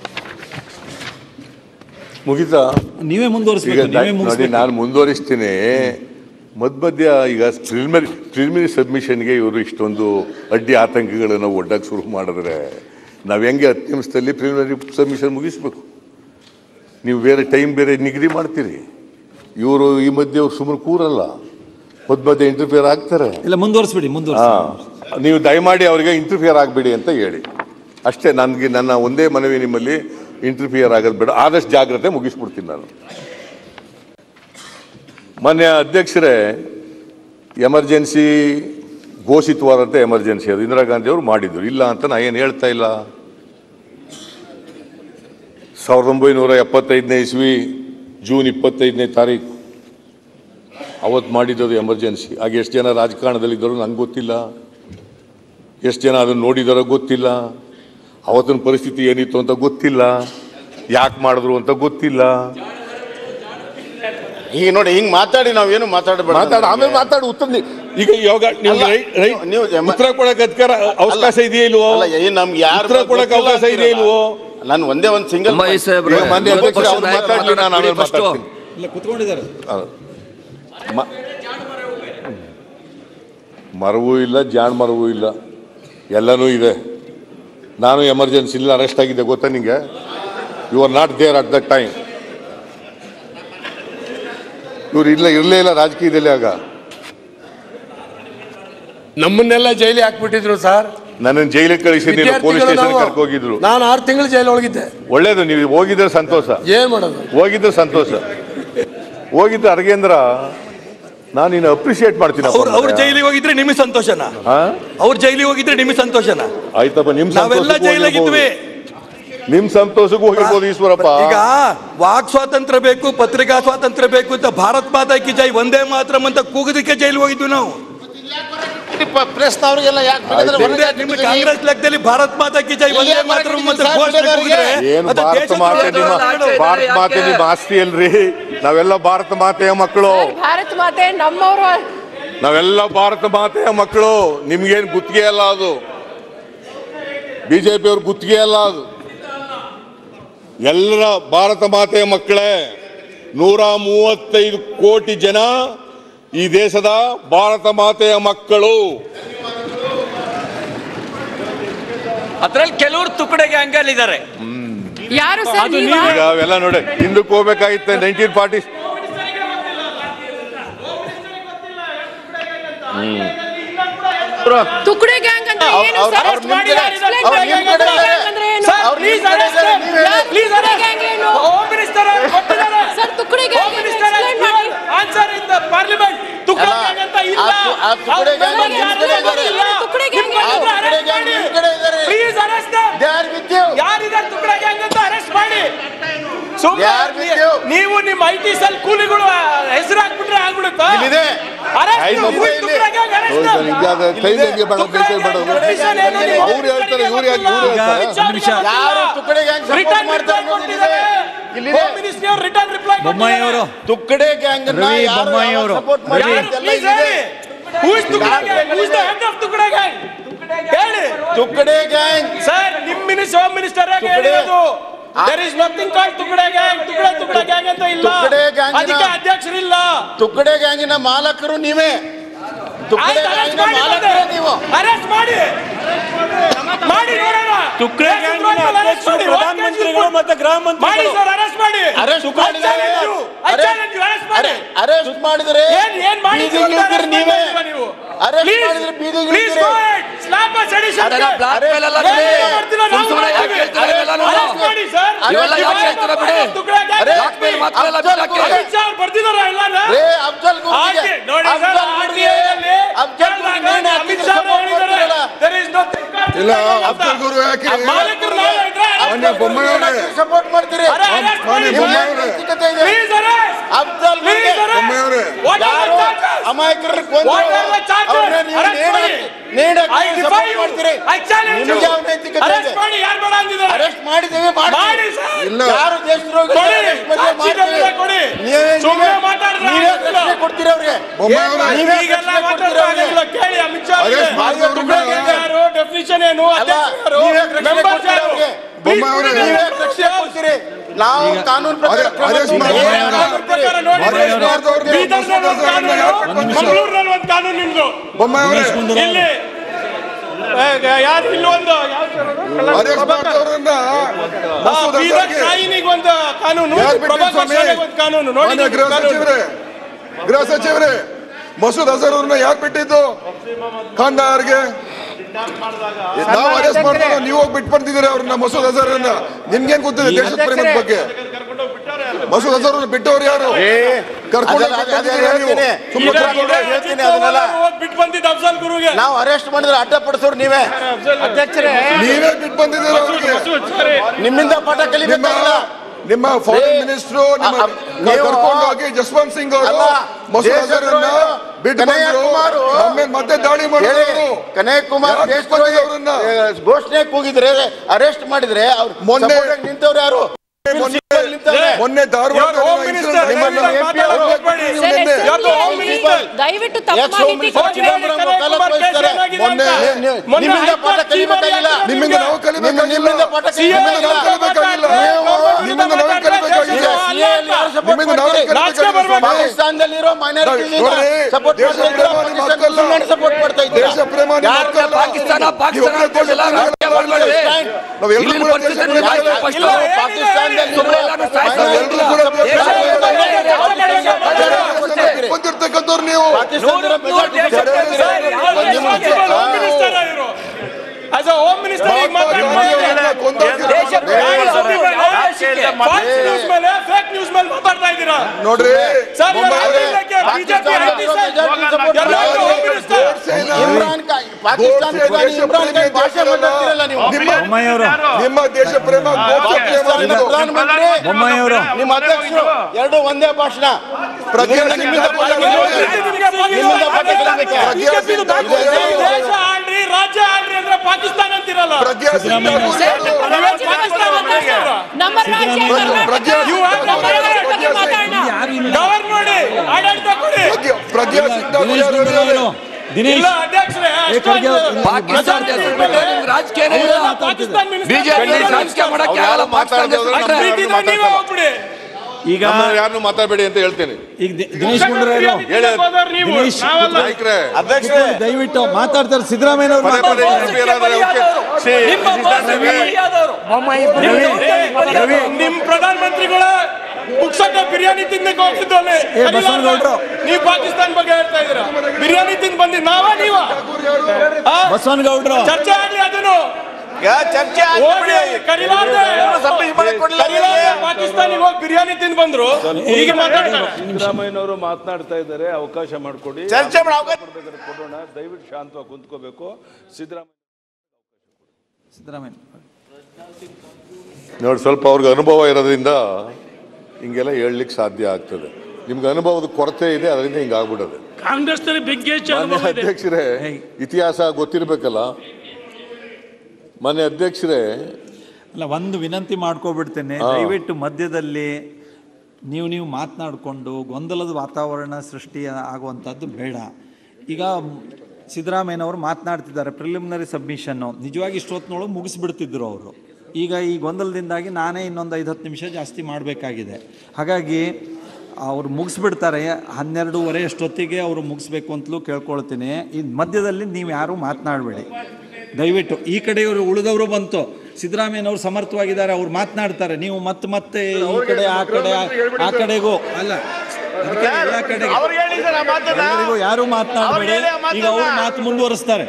ಮುಗಿತಾ ನೀವೇ ಈಗ ಮುಂದುವರಿಸ್ಬೇಕು ದ- ನೀವೇ ನೋಡಿ ಮುಗಿಸ್ಬೇಕು ನಾನು ಮುಂದುವರಿಸ್ತೀನಿ ಮಧ್ಯ ಮಧ್ಯ ಈಗ ಪ್ರಿಲಿಮಿನರಿ ಪ್ರಿಲಿಮಿನರಿ ಸಬ್ಮಿಷನ್ಗೆ ಇವರು ಇಷ್ಟೊಂದು ಅಡ್ಡಿ ಆತಂಕಗಳನ್ನು ಒಡ್ಡಕ್ಕೆ ಶುರು ಮಾಡಿದ್ರೆ ನಾವು ಹೆಂಗೆ ಹತ್ತು ನಿಮಿಷದಲ್ಲಿ ಪ್ರಿಲಿಮಿನರಿ ಸಬ್ಮಿಷನ್ ಮುಗಿಸ್ಬೇಕು ನೀವು ಬೇರೆ ಟೈಮ್ ಬೇರೆ ನಿಗದಿ ಮಾಡ್ತೀರಿ ಇವರು ಈ ಮಧ್ಯೆ ಅವ್ರು ಸುಮ್ಮನೆ ಕೂರಲ್ಲ ಮಧ್ಯ ಮಧ್ಯೆ ಇಂಟರ್ಫಿಯರ್ ಆಗ್ತಾರೆ ಇಲ್ಲ ಮುಂದುವರಿಸ್ಬಿಡಿ ಮುಂದುವರಿಸಿ ಹಾ ನೀವು ದಯಮಾಡಿ ಅವರಿಗೆ ಇಂಟರ್ಫಿಯರ್ ಆಗಬೇಡಿ ಅಂತ ಹೇಳಿ ಅಷ್ಟೇ ನನಗೆ ನನ್ನ ಒಂದೇ ಮನವಿ ನಿಮ್ಮಲ್ಲಿ ಇಂಟರ್ಫಿಯರ್ ಆಗೋದು ಬೇಡ ಆದಷ್ಟು ಜಾಗ್ರತೆ ಮುಗಿಸ್ಬಿಡ್ತೀನಿ ನಾನು ಮಾನ್ಯ ಅಧ್ಯಕ್ಷರೇ ಎಮರ್ಜೆನ್ಸಿ ಘೋಷಿತವಾದಂಥ ಎಮರ್ಜೆನ್ಸಿ ಅದು ಇಂದಿರಾ ಗಾಂಧಿ ಅವರು ಮಾಡಿದ್ರು ಇಲ್ಲ ಅಂತ ನಾ ಏನು ಹೇಳ್ತಾ ಇಲ್ಲ ಸಾವಿರದ ಒಂಬೈನೂರ ಎಪ್ಪತ್ತೈದನೇ ಇಸ್ವಿ ಜೂನ್ ಇಪ್ಪತ್ತೈದನೇ ತಾರೀಕು ಅವತ್ತು ಮಾಡಿದ್ದದು ಎಮರ್ಜೆನ್ಸಿ ಆಗ ಎಷ್ಟು ಜನ ರಾಜಕಾರಣದಲ್ಲಿದ್ದರು ನಂಗೆ ಗೊತ್ತಿಲ್ಲ ಎಷ್ಟು ಜನ ಅದನ್ನು ನೋಡಿದಾರೋ ಗೊತ್ತಿಲ್ಲ ಅವತ್ತಿನ ಪರಿಸ್ಥಿತಿ ಏನಿತ್ತು ಅಂತ ಗೊತ್ತಿಲ್ಲ ಯಾಕೆ ಮಾಡಿದ್ರು ಅಂತ ಗೊತ್ತಿಲ್ಲ ಈಗ ನೋಡಿ ಹಿಂಗ್ ಮಾತಾಡಿ ನಾವೇನು ಮಾತಾಡಬೇಡ ಮಾತಾಡ ಆಮೇಲೆ ಮಾತಾಡು ಉತ್ತರ ನೀ- ಈಗ ಯೋಗ ನೀವು ಅಲ್ಲ, ರೈ- ರೈ- ನೀವು ಎಮ- ಉತ್ತರ ಕೊಡಕ್ಕೆ ಅಧಿಕಾರ ಅವಕಾಶ ಇದೆಯಾ ಇಲ್ವೋ ಅಲ್ಲ ಏ ನಮ್ಗೆ ಯಾರು ಉತ್ತರ ಕೊಡಕ್ಕೆ ಅವಕಾಶ ಇದೆಯಾ ಇಲ್ವೋ ನಾನು ಒಂದೇ ಒಂದು ಸಿಂಗಲ್ ಈಗ ಮಾನ್ಯ ಅಧ್ಯಕ್ಷರೇ ಅವ್ರು ಮಾತಾಡ್ಲಿ ನಾನು ಆಮೇಲೆ ಮಾತಾಡ್ತೀನಿ ಇಲ್ಲ ಕುತ್ಕೊಂಡಿದ್ದಾರೆ ಹೌದು. ಮ- ಮರವೂ ಇಲ್ಲ ಜಾಣ ಮರವೂ ಇಲ್ಲ ಎಲ್ಲನೂ ಇದೆ ನಾನು ಎಮರ್ಜೆನ್ಸಿಲಿ ಅರೆಸ್ಟ್ ಆಗಿದ್ದೆ ಗೊತ್ತಾ ನಿಂಗೆ you are not there at that time ಇವ್ರು ಇಲ್ಲ ಇರಲೇ ಇಲ್ಲ ರಾಜಕೀಯದಲ್ಲಿ ಆಗ ನಮ್ಮನ್ನೆಲ್ಲ ಜೈಲಿಗೆ ಹಾಕ್ಬಿಟ್ಟಿದ್ರು ಸರ್ ನನ್ನನ್ನು ಜೈಲಿಗೆ ಕಳಿಸಿದ್ದೀನಿ ಪೊಲೀಸ್ ಸ್ಟೇಷನ್ ಕರ್ಕೋಗಿದ್ರು ನಾನು ಆರು ತಿಂಗಳು ಜೈಲು ಒಳಗಿದ್ದೆ ಒಳ್ಳೇದು ನೀವು ಹೋಗಿದ್ರೆ ಸಂತೋಷ ಏನ್ ಮಾಡೋದು ಹೋಗಿದ್ರೆ ಸಂತೋಷ ಹೋಗಿದ್ದ ಅರ್ಗೇಂದ್ರ ನಾನು ಇನ್ನು ಅಪ್ರಿಶಿಯೇಟ್ ಮಾಡ್ತೀನಿ ಅಪ್ಪ ಅವ್ರು ಅವ್ರು ಮಾರಾಯ. ಜೈಲಿಗೆ ಹೋಗಿದ್ರೆ ನಿಮಗೆ ಸಂತೋಷನಾ ಹಾ? ಅವ್ರು ಜೈಲಿಗೆ ಹೋಗಿದ್ರೆ ನಿಮಗೆ ಸಂತೋಷನಾ ಆಯ್ತಪ್ಪ ನಿಮ್ ನಾವೆಲ್ಲ ಸಂತೋಷಕ್ಕೂ ಜೈಲಾಗಿದ್ವಿ ಹೋಗಿರ್ಬೋದು. ನಿಮ್ ಸಂತೋಷಕ್ಕೂ ಹೋಗಿರ್ಬೋದು ಈಶ್ವರಪ್ಪ ಈಗ ವಾಕ್ ಸ್ವಾತಂತ್ರ್ಯ ಬೇಕು ಪತ್ರಿಕಾ ಸ್ವಾತಂತ್ರ್ಯ ಬೇಕು ಅಂತ ಭಾರತ್ ಮಾತಾ ಕಿ ಜೈ ಒಂದೇ ಮಾತ್ರ ಅಂತ ಕೂಗೋದಕ್ಕೆ ಜೈಲಿಗೆ ಹೋಗಿದ್ವಿ ನಾವು ಪ್ರೆಸ್ನವ್ರಿಗೆಲ್ಲ ಯಾಕೆ ನಿಮ್ದೆ- ನಿಮ್ಮ ಕಾಂಗ್ರೆಸ್ ಲೆಕ್ಕದಲ್ಲಿ ಭಾರತ್ ಮಾತಾ ಕಿ ಜೈ ಒಂದೇ ಮಾತ್ರ ಅಂತ ಘೋಷಣೆ ಕೂಗಿದ್ರೆ ಏನು ಅದು ಭಾರತ ದೇಶದ ಮಾತೆ ನಿಮ್ಮ ವಿರೋಧ ಭಾರತ ಮಾತೆ ನಿಮ್ಮ ಆಸ್ತಿ ಅಲ್ರಿ ನಾವೆಲ್ಲ ಭಾರತ ಮಾತೆಯ ಮಕ್ಕಳು ಭಾರತ ಮಾತೆ ನಮ್ಮವರು ನಾವೆಲ್ಲ ಭಾರತ ಮಾತೆಯ ಮಕ್ಕಳು ನಿಮ್ಗೇನು ಗುತ್ತಿಗೆ ಅಲ್ಲ ಅದು ಬಿಜೆಪಿ ಅವ್ರ ಗುತ್ತಿಗೆ ಅಲ್ಲ ಅದು ಎಲ್ಲರ ಭಾರತ ಮಾತೆಯ ಮಕ್ಕಳೇ ನೂರ ಮೂವತ್ತೈದು ಕೋಟಿ ಜನ ಈ ದೇಶದ ಭಾರತ ಮಾತೆಯ ಮಕ್ಕಳು ಅದ್ರಲ್ಲಿ ಕೆಲವರು ತುಕಡೆ ಗ್ಯಾಂಗ್ ಅಲ್ಲಿ ಇದ್ದಾರೆ ಯಾರು ಸರ್ ನೀವಾ? ಈಗ ಅವೆಲ್ಲ ನೋಡಿ ಹಿಂದಕ್ಕೆ ಹೋಗ್ಬೇಕಾಗಿತ್ತೆ ನೈನ್ಟೀನ್ ಫಾರ್ಟಿ ತುಕಡೆ ಗ್ಯಾಂಗ್ ಅಂದ್ರೆ ಏನು ಅವ್ರು- ಸರ್? ಅವ್ರು ನಿಮ್ ಕಡೆ- Explain ಅವ್ರು ಮಾಡಿ. ನಿಮ್ ಕಡೆ ತುಕಡೆ ಇದ್ದಾರೆ. gang ಅಂದ್ರೆ ಏನು? ಸರ್, ಅವ್ರು ನಿಮ್ ಕಡೆ ಇದ್ದಾರೆ, ನೀವೇ ಹೇಳಿ. ಯಾರು ತುಕಡೆ gang ಏನು? ಸರ್ ತುಕಡೆ gang ಏನು? Explain ಮಾಡಿ. Answer in the parliament tukde ಅಲ್ಲ, gang ಅಂತ ಇಲ್ಲ ಆ ತು- ಆ ತುಕಡೆ gang ಅವ್ರು ನಿಮ್ ಕಡೆ ಇದ್ದಾರೆ. ಇಲ್ಲ. ತುಕಡೆ gang ನಿಮ್ಮ ಏನು? ಹತ್ರ ಆ ತುಕಡೆ arrest gang ಮಾಡಿ. ನಿಮ್ ಕಡೆ ಇದ್ದಾರೆ. Please arrest them. They are with you. ಯಾರಿದ್ದಾರೆ ತುಕಡೆ ಗ್ಯಾಂಗ್ ಅಂತ ಅರೆಸ್ಟ್ ಮಾಡಿ They ಸುಮ್ಮನೆ are with you. ನೀವು ನಿಮ್ಮ ಐ ಟಿ ಸೆಲ್ ಕೂಲಿಗಳು ಹೆಸರು ಹಾಕ್ಬಿಟ್ರೆ ಆಗ್ಬಿಡುತ್ತಾ ಇಲ್ಲಿದೆ. Arrest ಆಯ್ತು, them. Who is ಇಲ್ಲಿ. ತುಕಡೆ gang? Arrest them. ಕೈ ಹೆಂಗೆ ಬೇಡ ತುಕಡೆ ಬೇಡ gang definition ಏನು ನೀವು ಅವ್ರು ಹೇಳ್ತಾರೆ ಇವ್ರು ಯಾಕೆ ಇವ್ರು ಹೇಳ್ತಾರೆ ಒಂದು ನಿಮಿಷ. ಯಾರು ತುಕಡೆ ಗ್ಯಾಂಗ್ ಸಪೋರ್ಟ್ ರಿಟರ್ನ್ ಮಾಡ್ತಾರೆ ರಿಪ್ಲೈ ಅನ್ನೋದು ಇಲ್ಲಿದೆ. ಇಲ್ಲಿದೆ ಹೋಮ್ ಮಿನಿಸ್ಟ್ರಿ ಅವರು ರಿಟರ್ನ್ ರಿಪ್ಲೈ ಬೊಮ್ಮಾಯಿ ಅವರು ತುಕ್ಕಡೆ ಗ್ಯಾಂಗ್ ರವಿ ಬೊಮ್ಮಾಯಿ ಅವರು. ಸಪೋರ್ಟ್ ರವಿ. ಮಾಡಿ ಇದೆ who is tukde gang who is the head of tukde gang ಹೇಳಿ ತುಕ್ಕಡೆ ಗ್ಯಾಂಗ್ ಸರ್ ನಿಮ್ ಮಿನಿಸ್ಟರ್ ಹೋಮ್ ಮಿನಿಸ್ಟರ್ ಆಗಿ ತುಕಡೆ. ಹೇಳಿರೋದು there is nothing called tukde gang tukde tukde gang ಅಂತ ಇಲ್ಲ ತುಕಡೆ gang ನ- ಅದಕ್ಕೆ ಅಧ್ಯಕ್ಷರಿಲ್ಲ ತುಕ್ಕಡೆ ಗ್ಯಾಂಗಿನ ಮಾಲಕರು ನೀವೇ ತುಕ್ಕಡೆ ಗ್ಯಾಂಗಿನ ಮಾಲಕರೇ ನೀವು ಅರೆಸ್ಟ್ ಮಾಡಿ ಮಾಡಿ ನೋಡೋಣ ತುಕಡೆ ಗ್ಯಾಂಗ್ ಅಧ್ಯಕ್ಷರು ಪ್ರಧಾನಮಂತ್ರಿಗಳು ಮತ್ತೆ ಗೃಹ ಮಾಡಿ ಮಂತ್ರಿಗಳು ಸರ್ ಅರೆಸ್ಟ್ ಮಾಡಿ ಅರೆಸ್ಟ್ I ಮಾಡಿದರೆ challenge you. I challenge you. arrest ಮಾಡಿ ಅರೆಸ್ಟ್ ಮಾಡಿದರೆ ಏನ್ ಏನ್ ಮಾಡಿ ಬೀದಿಗಿಳಿದಿರಿ ನೀವೇ ನೀವು ಅರೆಸ್ಟ್ Please, ಮಾಡಿದ್ರೆ please ಬೀದಿಗಿಳಿದಿರಿ go ahead. Slap a sedition ಅದೆಲ್ಲ case. black mail ಅಲ್ಲ ಏನ್ ಬಿಡಿ. ಮಾಡ್ತೀರಾ ನಾವು ಸುಮ್ ಸುಮ್ನೆ ಯಾಕೆ ಮಾಡ್ತೀವಿ. ಹೇಳ್ತೀರಾ ಇವೆಲ್ಲನೂ? Arrest ಮಾಡಿ ಸರ್. ಇವೆಲ್ಲ You ಯಾಕೆ are ಹೇಳ್ತೀರಾ not ಬಿಡಿ? part of ತುಕಡೆ gang. ಅರೆ, Black mail ಮಾತ್ರ ಎಲ್ಲ ಅಫ್ಜಲ್ ಬಿಡಕ್ಕೆ. ಗುರ್ಗೆ. ಅಮಿತ್ ಶಾ ಅವ್ರು ಬರ್ದಿದಾರ ಎಲ್ಲಾನ ರೇ ಅಫ್ಜಲ್ ಗುರ್ಗೆ ಆಕೆ- ನೋಡಿ ಸರ್, ಅಫ್ಜಲ್ ಗುರ್ಗೆ RTI ಯಲ್ಲಿ ಅಫ್ಜಲ್ ಇಲ್ಲ ಅಬ್ದುಲ್ ಗುರು ಯಾಕೆ ಮಾಲೀಕರು ನಾವೇ ಇದ್ರೆ arrest ಮಾನ್ಯ ಬೊಮ್ಮಾಯಿಯವರೇ ಸಪೋರ್ಟ್ ಮಾಡ್ತೀರಿ ಅರೆ, arrest ಮಾಡಿ, ಮಾನ್ಯ ಬೊಮ್ಮಾಯಿಯವರೇ ನೈತಿಕತೆ ಇದೆ. Please arrest. Abdul Please ಗುರುಗೆ arrest. ಬೊಮ್ಮಾಯಿಯವರೇ What are ಯಾರು the charges? ಅಮಾಯಕರನ್ನ What are the charges? ಅವ್ರನ್ನ ನೀವು Arrest ನೇಣು ಮಾಡಿ. ಹಾಕಿ- ನೇಣು ಹಾಕಿ I defy support you. ಮಾಡ್ತೀರಿ I challenge ನಿಮಗೆ you. ಯಾವ ನೈತಿಕತೆ Arrest ಇದೆ ಮಾಡಿ ಯಾರು ಬೇಡ ಅಂದಿದ್ದಾರೆ ಅರೆಸ್ಟ್ ಮಾಡಿದ್ದೇವೆ ಮಾಡಿ ಮಾಡ್ತೀವಿ ಸರ್ ಇಲ್ಲ ಯಾರು ದೇಶದ್ರೋಹಿಗಳು ಕೊಡಿ. arrest ಮಾಡಿದ್ರೆ ಸಾಕ್ಷಿ ಮಾಡ್ತೀವಿ. ದೊಡ್ಡದೇ ಕೊಡಿ. ನೀವೇ ಸುಮ್ನೆ ನೀವೇ- ಮಾತಾಡಿದ್ರೆ ನೀವೇ ಆಗಲ್ಲ. ರಕ್ಷಣೆ ಕೊಡ್ತೀರಿ ಅವ್ರಿಗೆ ಬೊಮ್ಮಾಯಿಯವರೇ. ನೀವೇ ಈಗೆಲ್ಲ ರಕ್ಷಣೆ ಕೊಡ್ತೀರಿ ಮಾತಾಡ್ತಾ ಅವ್ರಿಗೆ ಇರಲಿಲ್ಲ. ಕೇಳಿ ಅಮಿತ್ ಶಾ ಅವರಿಗೆ. Arrest ಮಾಡಿದವ್ರನ್ನ ತುಕಡಿಗೆ ಯಾರು ಡೆಫಿನಿಷನ್ ಏನು ಅಲ್ಲ, ಅಧ್ಯಕ್ಷರು ಯಾರು ನೀವೇ ರಕ್ಷಣೆ members ಕೊಡ್ತೀರಿ ಯಾರು? ಅವ್ರಿಗೆ. ಬೊಮ್ಮಾಯಿಯವರೇ. Please ನೀವೇ ಬಿಡಿ. ರಕ್ಷಣೆ ಕೊಡ್ತೀರಿ ನಾವು ಕಾನೂನು ಪ್ರಕಾರ ಅರೆ- ಕ್ರಮ arrest ತಗೊಂಡು ಮಾಡಿ. ಏನ್ ಕಾನೂನು ಪ್ರಕಾರ ನೋಡಿ. Arrest ಮಾಡಿದವ್ರನ್ನ ಬೀದರ್ನಲ್ಲಿ ಒಂದು ಕಾನೂನು, ಮಂಗಳೂರಿನಲ್ಲಿ ಒಂದು ಕಾನೂನು ನಿಮ್ದು ಬೊಮ್ಮಾಯಿಯವರೇ ಇಲ್ಲಿ ಏ, ಯಾರು ಇಲ್ಲಿ ಒಂದು ಯಾವ ಅರೆಸ್ಟ್ ಮಾಡಿದವರನ್ನ ಆ, ಬೀದರ್ ಶಾಹಿನಿಗೆ ಒಂದು ಕಾನೂನು ಯಾರು ಬಿಟ್ಟಿದ್ದು ಪ್ರಭಾಕರ್ ಸ್ವಾಮಿ? ಶಾಲೆಗೆ ಒಂದು ಕಾನೂನು ನೋಡಿ ಮಾನ್ಯ ಗೃಹ ಕಾನೂನು. ಸಚಿವರೇ ಗೃಹ ಸಚಿವರೇ ಮಸೂದ್ ಅಜರ್ ಅವ್ರನ್ನ ಯಾಕೆ ಬಿಟ್ಟಿದ್ದು ಖಾಂದಾರ್ಗೆ ನಾವು ಅರೆಸ್ಟ್ ಮಾಡಿದ್ರು ನೀವು ಹೋಗಿ ಬಿಟ್ಟು ಬಂದಿದ್ದೀರಿ ಅವ್ರನ್ನ ಮಸೂದ್ ಅಜರ್ ಅನ್ನ ನಿಮ್ಗೇನ್ ಗೊತ್ತಿದೆ ದೇಶದ ಪ್ರೇಮದ ಬಗ್ಗೆ ಮಸೂದ್ ಅಜರ್ ಅವ್ರನ್ನ ಬಿಟ್ಟವ್ರು ಯಾರು ಕರ್ಕೊಂಡು ಅದೆಲ್ಲ- ಹೋಗಿ ಅದೆಲ್ಲ ಬಂದಿದ್ದೀರಾ ನೀವು ಹೇಳ್ತೀನಿ. ಸುಮ್ಮನೆ ಇದೇ- ಕರ್ಕೊಂಡು ಇದೇ ಹೋಗಿ. ಹೇಳ್ತೀನಿ ಅದನ್ನೆಲ್ಲ. ಹೋಗಿ ಬಿಟ್ಟು ಬಂದಿದ್ದು ಅಫ್ಜಲ್ ಗುರುಗೆ ನಾವು ಅರೆಸ್ಟ್ ಮಾಡಿದ್ರೆ ಅಡ್ಡಪಡಿಸೋರು ನೀವೇ ಅಧ್ಯಕ್ಷರೇ ನೀವೇ ಬಿಟ್ಟು ಬಂದಿದ್ದೀರಾ ಅವ್ರಿಗೆ ನಿಮ್ಮಿಂದ ಪಾಠ ನಿಮ್ಮ ಕಲಿಬೇಕಾಗಿಲ್ಲ ನಿಮ್ಮ ಫಾರಿನ್ ಏ, ಮಿನಿಸ್ಟ್ರು ನಿಮ್ಮ ಅ- ಅ- ನೀವು- ಕರ್ಕೊಂಡು ಹೋಗಿ ಜಸ್ವಂತ್ ಸಿಂಗ್ ಅವರು ಅಲ್ಲ, ಮಸೂದ್ ದೇಶದ್ರೋಹಿ ಅಜರನ್ನ ಬಿಟ್ಟು ಕನ್ನಯ್ಯ ಬಂದ್ರು ಕುಮಾರು ಆಮೇಲೆ ಮತ್ತೆ ದಾಳಿ ಹೇಳಿ ಮಾಡಿದ್ರು ಕನ್ಯಾಕುಮಾರ್ ಯಾಕೆ ದೇಶದ್ರೋಹಿ ಅವ್ರನ್ನ? ಘೋಷಣೆ ಕೂಗಿದ್ರೆ ಅರೆಸ್ಟ್ ಮಾಡಿದ್ರೆ ಅವ್ರು ಮೊನ್ನೆ- support ಆಗಿ ನಿಂತವ್ರು ಯಾರು ಮೊನ್ನೆ- ನಿಂತವ್ರೆ. ಮೊನ್ನೆ ಧಾರವಾಡ ಇವ್ರು ಹೋಮ್ ಮಿನಿಸ್ಟರ್ ನಿಮ್ಮ MP ಅವರು ಸರ್, ನಿನ್ನೆ ಎಷ್ಟೊಂದು ಹೋಮ್ ಮಿನಿಸ್ಟರ್. ದಯವಿಟ್ಟು ತಪ್ಪು ಎಕ್ಸ್ ಹೋಮ್ ಮಾಹಿತಿ ಮಿನಿಸ್ಟರ್ ಕೊಡ್ಬೇಡಿ. ಚಿದಂಬರಂ ವಕಾಲತ್ ವಹಿಸ್ತಾರೆ. ಮೊನ್ನೆ ನೀವು- ನಿಮ್ಮಿಂದ ಪಾಠ ಕಲಿಬೇಕಾಗಿಲ್ಲ ನಿಮ್ಮಿಂದ ನಾವು ಕಲಿಬೇಕಾಗಿಲ್ಲ ನಿಮ್ಮಿಂದ ಪಾಠ ನಿಮ್ಮಿಂದ ನಾವು ಕಲಿಬೇಕಾಗಿಲ್ಲ. ಕಲಿಬೇಕಾಗಿಲ್ಲ ನೀವು- ನಿಮ್ಮಿಂದ ನಾವು ಕಲಿಬೇಕಾಗಿಲ್ಲ ಈಗ CA ಯಲ್ಲಿ ಯಾರು support ನಿಮ್ಮಿಂದ ನಾವು ಮಾಡ್ತೀರಿ? ಕಲಿಬೇಕಾಗಿಲ್ಲ ಪಾಕಿಸ್ತಾನದಲ್ಲಿರೋ ಮೈನಾರಿಟಿ ನೋಡ್ರಿ, ಸಪೋರ್ಟ್ ದೇಶ ಪ್ರೇಮ ನಿಮ್ಮ ಹಕ್ಕಲ್ಲ. ಸಪೋರ್ಟ್ ಮಾಡ್ತಾ ಇದ್ದೀರಾ ದೇಶ ಪ್ರೇಮ ನಿಮ್ಮ ಯಾರು ಹಕ್ಕಲ್ಲ. ಪಾಕಿಸ್ತಾನ, ಪಾಕಿಸ್ತಾನ ನೀವು ಒಬ್ಬರೇ ದೇಶ ಅಂತೆಲ್ಲ ಪ್ರೇಮ ಮಾಡ್ಕೊಳ್ಳಿ. ನಾವೆಲ್ಲರೂ ಇಲ್ಲಿನ ಕೂಡ ದೇಶ ಪರಿಸ್ಥಿತಿ ಪ್ರೇಮ ಯಾಕೆ ಇಲ್ಲ. ಫಸ್ಟ್ ಇಲ್ಲ, ಪಾಕಿಸ್ತಾನದಲ್ಲಿ ಸುಮ್ಮನೆ ಎಲ್ಲಾನು ಸಾಯ್ತಾ ನಾವೆಲ್ಲರೂ ಕೂಡ ದೇಶ ದೇಶ ಪ್ರೇಮ ಪ್ರೇಮ ಇಲ್ಲ. ಬಂದಿರ್ತಕ್ಕಂಥವ್ರು ನೀವು ಪಾಕಿಸ್ತಾನದ ನೂರು ದೇಶ ಪ್ರೇಮ ಇದೆ. ಹೋಮ್ ಮಿನಿಸ್ಟರ್ ಇವರು ಆಸ್ ಅ ಹೋಮ್ ಮಿನಿಸ್ಟರ್ ಈಗ ಮಹಾತ್ಮ ಗಾಂಧಿ ಅವರನ್ನ ಕೊಂದಾಕಿರೋ ದೇಶ ಪ್ರೇಮ ಇಲ್ಲ. ಯಾವ ದೇಶಕ್ಕೆ? ಫಾಲ್ಸ್ ನ್ಯೂಸ್ ಮೇಲೆ ಫೇಕ್ ನ್ಯೂಸ್ ಮೇಲೆ ಮಾತಾಡ್ತಾ ಇದ್ದೀರಾ ನೋಡ್ರಿ ಸರ್ ಇವರು ಬೊಮ್ಮಾಯಿ ಬಿಜೆಪಿ ಐಟಿ ಎಲ್ಲರೂ ಹೋಮ್ ಮಿನಿಸ್ಟರ್ ಸೇನಾ ಇಮ್ರಾನ್ ಖಾನ್ ಪಾಕಿಸ್ತಾನ ಪ್ರಧಾನಿ ಇಮ್ರಾನ್ ಖಾನ್ ಭಾಷೆ ಮಾತಾಡ್ತಿರಲ್ಲ ನೀವು ನಿಮ್ಮ ನಿಮ್ಮ ದೇಶ ಪ್ರೇಮ ಗೋಪ್ಯ ಪ್ರೇಮ ಪಾಕಿಸ್ತಾನದ ನಿಮ್ಮದು. ಪ್ರಧಾನಮಂತ್ರಿ ಬೊಮ್ಮಾಯಿಯವರು. ನಿಮ್ಮ ಅಧ್ಯಕ್ಷರು ಎರಡು ಒಂದೇ ಭಾಷಣ ಪ್ರಜ್ಞಾ ಇದರಿಂದ ಸಿಂಗ್ ನಿಮ್ಮಿಂದ ಪಾಠ ಕಲಿಬೇಕು. ನಿಮ್ಮಿಂದ ಪಾಠ ಕಲಿಬೇಕು. ಪ್ರಜ್ಞಾ ಸಿಂಗ್ ಠಾಕೂರ್ ಯಾರು? ದೇಶ ಆಳ್ರಿ ರಾಜ್ಯ ಆಳ್ರಿ ಅಂದ್ರೆ ಪಾಕಿಸ್ತಾನ ಅಂತಿರಲ್ಲ ಪ್ರಜ್ಞಾ ಸಿಂಗ್ ಠಾಕೂರ್ ಸರ್, ಯಾರು? ನಮ್ಮ ರಾಜ್ಯದ ಬಗ್ಗೆ ಮಾತಾಡೋಣ. ನಮ್ಮ ರಾಜ್ಯ ಕರ್ನಾಟಕ. ಪ್ರಜ್ಞಾ ಸಿಂಗ್ ನಮ್ಮ ರಾಜ್ಯದ ಬಗ್ಗೆ ಮಾತಾಡೋಣ. ಗವರ್ ಮಾಡಿ ಆಡಳಿತ ಕೊಡಿ ಪ್ರಜ್ಞಾ- ಪ್ರಜ್ಞಾ ಸಿಂಗ್ ಠಾಕೂರ್ ದಿನೇಶ್ ಯಾರು ಗುಂಡೂರಾವ್ ಹೇಳಿ? ಅವರು. ದಿನೇಶ್ ಇಲ್ಲ ಅಧ್ಯಕ್ಷರೇ ಏ, ಖರ್ಗೆ ಅವ್ರು- ಪಾಕಿಸ್ತಾನ ಹೆಸರು ಬಿಟ್ಟರೆ ನಿಮ್ಗೆ ರಾಜಕೀಯನೇ ಇಲ್ಲ ಪಾಕಿಸ್ತಾನ ಬಿಜೆಪಿ ರಾಜಕೀಯ ಮಾಡಕ್ಕೆ ಆಗಲ್ಲ ಪಾಕಿಸ್ತಾನ ಹೆಸರು ಬಿಟ್ರೆ ನೀವೇ ಹೋಗ್ಬಿಡಿ ಈಗ ಯಾರನ್ನು ಮಾತಾಡಬೇಡಿ ಅಂತ ಹೇಳ್ತೇನೆ ಈಗ ದಿ- ದಿನೇಶ್ ಗುಂಡೂರಾವ್ ಅವರು ನೀವು ದಿನೇಶ್ ನಾವಲ್ಲ ನಾಯ್ಕ್ರೆ ಅಧ್ಯಕ್ಷರೇ ದಯವಿಟ್ಟು ಮಾತಾಡ್ತಾರೆ ಸಿದ್ದರಾಮಯ್ಯ ಅವರು ಪದೇ ಪದೇ ಮಾತಾಡ್ತಾರೆ MP ಏನಾದ್ರೆ ಓಕೆ. See, ನಿಮ್ಮ this is boss the way. ಮರ್ಯಾದವರು. ನಿಮ್ಮ ದೌರ್ಜನ್ಯಕ್ಕೆ ಮರ್ಯಾದವರು. ನಿಮ್ ಪ್ರಧಾನ ಮಂತ್ರಿಗಳ ಪುಕ್ಸಟ್ಟೆ ಬಿರಿಯಾನಿ ತಿನ್ನಕ್ಕೆ ಹೋಗಿದ್ದು ಅಲ್ಲಿ ಏ, ಬಸವನಗೌಡ್ರು. ನೀವು ಪಾಕಿಸ್ತಾನ ಬಗ್ಗೆ ಹೇಳ್ತಾ ಇದೀರ ಬಿರಿಯಾನಿ ತಿಂದು ಬಂದಿ ನಾವ ನೀವ ಆ? ಬಸವನಗೌಡರು ಚರ್ಚೆ ಆಗ್ಲಿ ಅದನ್ನು ಈಗ ಚರ್ಚೆ ಹೋಗಿ ಕರಿಲಾರ್ದೆ ಸಬ್ಮಿಟ್ ಮಾಡಕ್ ಕೊಡ್ಲಿಲ್ಲ ಕರಿಲಾರ್ದೆ ಪಾಕಿಸ್ತಾನಿಗೆ ಹೋಗಿ ಬಿರಿಯಾನಿ ತಿಂದು ಬಂದ್ರು ಈಗ ಮಾತಾಡ್ತಾರೆ ಸಿದ್ದರಾಮಯ್ಯನವರು ಮಾತನಾಡ್ತಾ ಇದ್ದಾರೆ ಅವಕಾಶ ಮಾಡಿಕೊಡಿ ಚರ್ಚೆ ಮಾಡೋ ಅವಕಾಶ ಕೊಡೋಣ ದಯವಿಟ್ಟು ಶಾಂತವಾಗಿ ಕುಂತ್ಕೋಬೇಕು ಸಿದ್ದರಾಮಯ್ಯ ಸಿದ್ದರಾಮಯ್ಯ ನೋಡಿ ಸ್ವಲ್ಪ ಅವ್ರಿಗೆ ಅನುಭವ ಇರೋದ್ರಿಂದ ಹಿಂಗೆಲ್ಲ ಹೇಳಲಿಕ್ಕೆ ಸಾಧ್ಯ ಆಗ್ತದೆ ನಿಮ್ಗೆ ಅನುಭವದ ಕೊರತೆ ಇದೆ ಅದರಿಂದ ಹಿಂಗೆ ಆಗ್ಬಿಡೋದು ಕಾಂಗ್ರೆಸ್ ಬಿಗ್ಗೆಸ್ಟ್ ಮಾನ್ಯ ಅಧ್ಯಕ್ಷರೇ ಇತಿಹಾಸ ಗೊತ್ತಿರಬೇಕಲ್ಲ ಮಾನ್ಯ ಅಧ್ಯಕ್ಷರೇ ಅಲ್ಲ ಒಂದು ವಿನಂತಿ ಮಾಡ್ಕೊಬಿಡ್ತೇನೆ ಹಾ. ದಯವಿಟ್ಟು ಮಧ್ಯದಲ್ಲಿ ನೀವು ನೀವು ಮಾತನಾಡಿಕೊಂಡು ಗೊಂದಲದ ವಾತಾವರಣ ಸೃಷ್ಟಿ ಆಗುವಂಥದ್ದು ಬೇಡ ಈಗ ಸಿದ್ದರಾಮಯ್ಯನವರು ಮಾತನಾಡ್ತಿದ್ದಾರೆ ಪ್ರಿಲಿಮಿನರಿ ಸಬ್ಮಿಷನ್ನು ನಿಜವಾಗಿ ಇಷ್ಟೊತ್ತಿನೊಳಗೆ ಮುಗಿಸ್ಬಿಡ್ತಿದ್ರು ಅವರು ಈಗ ಈ ಗೊಂದಲದಿಂದಾಗಿ ನಾನೇ ಇನ್ನೊಂದು ಐದು ಹತ್ತು ನಿಮಿಷ ಜಾಸ್ತಿ ಮಾಡಬೇಕಾಗಿದೆ ಹಾಗಾಗಿ ಅವ್ರು ಮುಗಿಸ್ಬಿಡ್ತಾರೆ ಹನ್ನೆರಡೂವರೆ ಅಷ್ಟೊತ್ತಿಗೆ ಅವರು ಮುಗಿಸ್ಬೇಕು ಅಂತಲೂ ಕೇಳ್ಕೊಳ್ತೀನಿ ಈ ಮಧ್ಯದಲ್ಲಿ ನೀವು ಯಾರೂ ಮಾತನಾಡಬೇಡಿ ದಯವಿಟ್ಟು ಈ ಕಡೆಯವರು ಉಳಿದವರು ಬಂತು ಸಿದ್ದರಾಮಯ್ಯನವರು ಸಮರ್ಥವಾಗಿದ್ದಾರೆ ಅವ್ರು ಮಾತನಾಡ್ತಾರೆ ನೀವು ಮತ್ತೆ ಮತ್ತೆ ಈ ಕಡೆ ಆ ಕಡೆ ಆ ಕಡೆಗೂ ಅಲ್ಲ ಅದಕ್ಕೆ ಎಲ್ಲ ಕಡೆಗೆ ಎಲ್ಲರಿಗೂ ಯಾರು ಮಾತನಾಡಬೇಡಿ ಈಗ ಅವ್ರು ಮಾತು ಮುಂದುವರಿಸ್ತಾರೆ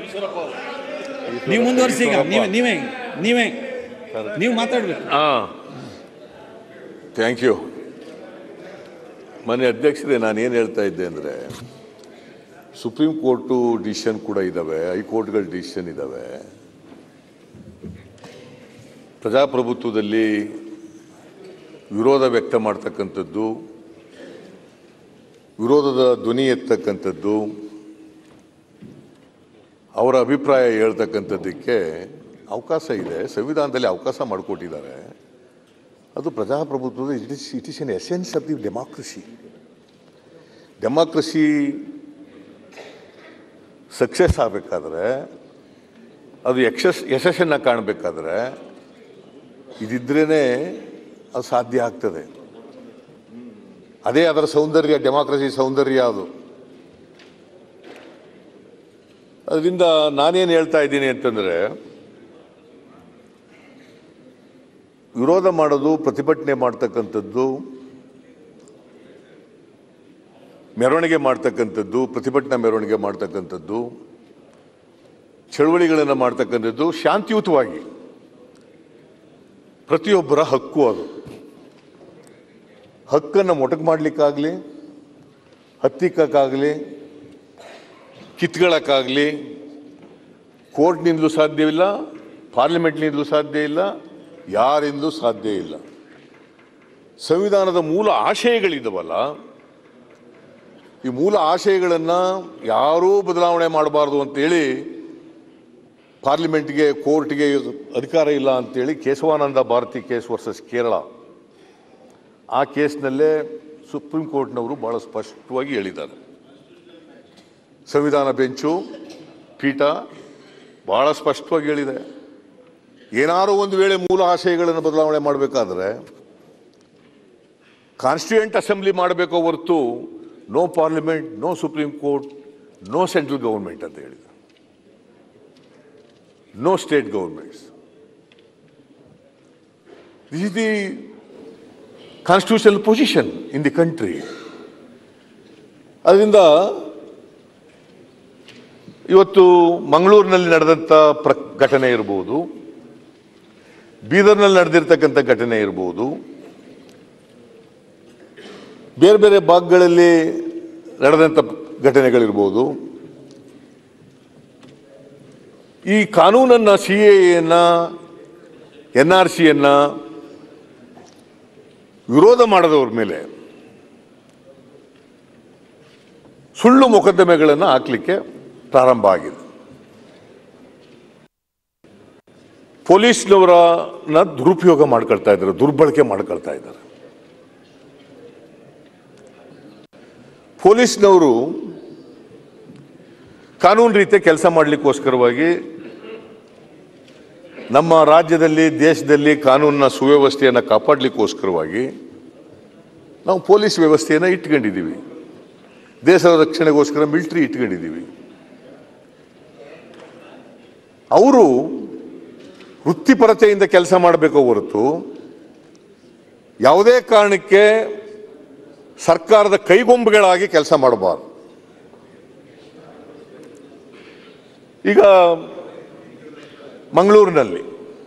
ನೀವು ಮುಂದುವರಿಸಿ ಈಗ ನೀವೇ ನೀವೇ ನೀವೇ ನೀವು ಮಾತಾಡ್ಬೇಕು ಹಾಂ ಥ್ಯಾಂಕ್ ಯು ಮನೆ ಅಧ್ಯಕ್ಷರೇ ನಾನು ಏನು ಹೇಳ್ತಾ ಇದ್ದೆ ಅಂದರೆ ಸುಪ್ರೀಂ ಕೋರ್ಟು ಡಿಸಿಷನ್ ಕೂಡ ಇದ್ದಾವೆ ಹೈಕೋರ್ಟ್ಗಳ ಡಿಸಿಷನ್ ಇದ್ದಾವೆ ಪ್ರಜಾಪ್ರಭುತ್ವದಲ್ಲಿ ವಿರೋಧ ವ್ಯಕ್ತ ಮಾಡ್ತಕ್ಕಂಥದ್ದು ವಿರೋಧದ ಧ್ವನಿ ಎತ್ತಕ್ಕಂಥದ್ದು ಅವರ ಅಭಿಪ್ರಾಯ ಹೇಳ್ತಕ್ಕಂಥದ್ದಕ್ಕೆ ಅವಕಾಶ ಇದೆ ಸಂವಿಧಾನದಲ್ಲಿ ಅವಕಾಶ ಮಾಡಿಕೊಟ್ಟಿದ್ದಾರೆ ಅದು ಪ್ರಜಾಪ್ರಭುತ್ವದ it is it is an essence of the democracy democracy success ಆಗಬೇಕಾದ್ರೆ ಅದು ಯಶಸ್ ಯಶಸ್ಸನ್ನು ಕಾಣಬೇಕಾದ್ರೆ ಇದಿದ್ರೇ ಅದು ಸಾಧ್ಯ ಆಗ್ತದೆ ಅದೇ ಅದರ ಸೌಂದರ್ಯ ಡೆಮಾಕ್ರಸಿ ಸೌಂದರ್ಯ ಅದು ಅದರಿಂದ ನಾನೇನು ಹೇಳ್ತಾ ಇದ್ದೀನಿ ಅಂತಂದರೆ ವಿರೋಧ ಮಾಡೋದು ಪ್ರತಿಭಟನೆ ಮಾಡ್ತಕ್ಕಂಥದ್ದು ಮೆರವಣಿಗೆ ಮಾಡ್ತಕ್ಕಂಥದ್ದು ಪ್ರತಿಭಟನಾ ಮೆರವಣಿಗೆ ಮಾಡ್ತಕ್ಕಂಥದ್ದು ಚಳುವಳಿಗಳನ್ನು ಮಾಡ್ತಕ್ಕಂಥದ್ದು ಶಾಂತಿಯುತವಾಗಿ ಪ್ರತಿಯೊಬ್ಬರ ಹಕ್ಕು ಅದು ಹಕ್ಕನ್ನು ಮೊಟಕು ಮಾಡಲಿಕ್ಕಾಗಲಿ ಹತ್ತಿಕ್ಕಾಗಲಿ ಕಿತ್ಕೊಳ್ಳೋಕ್ಕಾಗಲಿ ಕೋರ್ಟ್ನಿಂದಲೂ ಸಾಧ್ಯವಿಲ್ಲ ಪಾರ್ಲಿಮೆಂಟ್ನಿಂದಲೂ ಸಾಧ್ಯ ಇಲ್ಲ ಯಾರಿಂದಲೂ ಸಾಧ್ಯ ಇಲ್ಲ ಸಂವಿಧಾನದ ಮೂಲ ಆಶಯಗಳಿದ್ದವಲ್ಲ ಈ ಮೂಲ ಆಶಯಗಳನ್ನು ಯಾರೂ ಬದಲಾವಣೆ ಮಾಡಬಾರ್ದು ಅಂತೇಳಿ ಪಾರ್ಲಿಮೆಂಟ್ಗೆ ಕೋರ್ಟ್ಗೆ ಅಧಿಕಾರ ಇಲ್ಲ ಅಂತೇಳಿ ಕೇಶವಾನಂದ ಭಾರತಿ ಕೇಸ್ ವರ್ಸಸ್ ಕೇರಳ ಆ ಕೇಸ್ನಲ್ಲೇ ಸುಪ್ರೀಂ ಕೋರ್ಟ್ನವರು ಭಾಳ ಸ್ಪಷ್ಟವಾಗಿ ಹೇಳಿದ್ದಾರೆ ಸಂವಿಧಾನ ಬೆಂಚು ಪೀಠ ಭಾಳ ಸ್ಪಷ್ಟವಾಗಿ ಹೇಳಿದೆ ಏನಾದರೂ ಒಂದು ವೇಳೆ ಮೂಲ ಆಶಯಗಳನ್ನು ಬದಲಾವಣೆ ಮಾಡಬೇಕಾದ್ರೆ ಕಾನ್ಸ್ಟಿಟ್ಯೂಯೆಂಟ್ ಅಸೆಂಬ್ಲಿ ಮಾಡಬೇಕೋ ಹೊರತು no parliament no supreme court no central government ಅಂತ ಹೇಳಿದೆ no state governments this is the constitutional position in the country ಅದರಿಂದ ಇವತ್ತು ಮಂಗಳೂರಿನಲ್ಲಿ ನಡೆದಂಥ ಪ್ರ ಘಟನೆ ಇರ್ಬೋದು ಬೀದರ್ನಲ್ಲಿ ನಡೆದಿರ್ತಕ್ಕಂಥ ಘಟನೆ ಇರ್ಬೋದು ಬೇರೆ ಬೇರೆ ಭಾಗಗಳಲ್ಲಿ ನಡೆದಂಥ ಘಟನೆಗಳಿರ್ಬೋದು ಈ ಕಾನೂನನ್ನು ಸಿ ಎನ್ನು ಎನ್ ಆರ್ ಸಿಯನ್ನು ವಿರೋಧ ಮಾಡದವ್ರ ಮೇಲೆ ಸುಳ್ಳು ಮೊಕದ್ದಮೆಗಳನ್ನು ಹಾಕಲಿಕ್ಕೆ ಪ್ರಾರಂಭ ಆಗಿದೆ ಪೊಲೀಸ್ನವರನ್ನ ದುರುಪಯೋಗ ಮಾಡ್ಕೊಳ್ತಾ ಇದ್ದಾರೆ ದುರ್ಬಳಕೆ ಮಾಡ್ಕೊಳ್ತಾ ಇದ್ದಾರೆ ಪೊಲೀಸ್ನವರು ಕಾನೂನು ರೀತಿಯ ಕೆಲಸ ಮಾಡಲಿಕ್ಕೋಸ್ಕರವಾಗಿ ನಮ್ಮ ರಾಜ್ಯದಲ್ಲಿ ದೇಶದಲ್ಲಿ ಕಾನೂನಿನ ಸುವ್ಯವಸ್ಥೆಯನ್ನು ಕಾಪಾಡಲಿಕ್ಕೋಸ್ಕರವಾಗಿ ನಾವು ಪೊಲೀಸ್ ವ್ಯವಸ್ಥೆಯನ್ನು ಇಟ್ಕೊಂಡಿದ್ದೀವಿ ದೇಶದ ರಕ್ಷಣೆಗೋಸ್ಕರ ಮಿಲಿಟರಿ ಇಟ್ಕೊಂಡಿದ್ದೀವಿ ಅವರು ವೃತ್ತಿಪರತೆಯಿಂದ ಕೆಲಸ ಮಾಡಬೇಕು ಹೊರತು ಯಾವುದೇ ಕಾರಣಕ್ಕೆ ಸರ್ಕಾರದ ಕೈಗೊಂಬೆಗಳಾಗಿ ಕೆಲಸ ಮಾಡಬಾರ್ದು ಈಗ ಮಂಗಳೂರಿನಲ್ಲಿ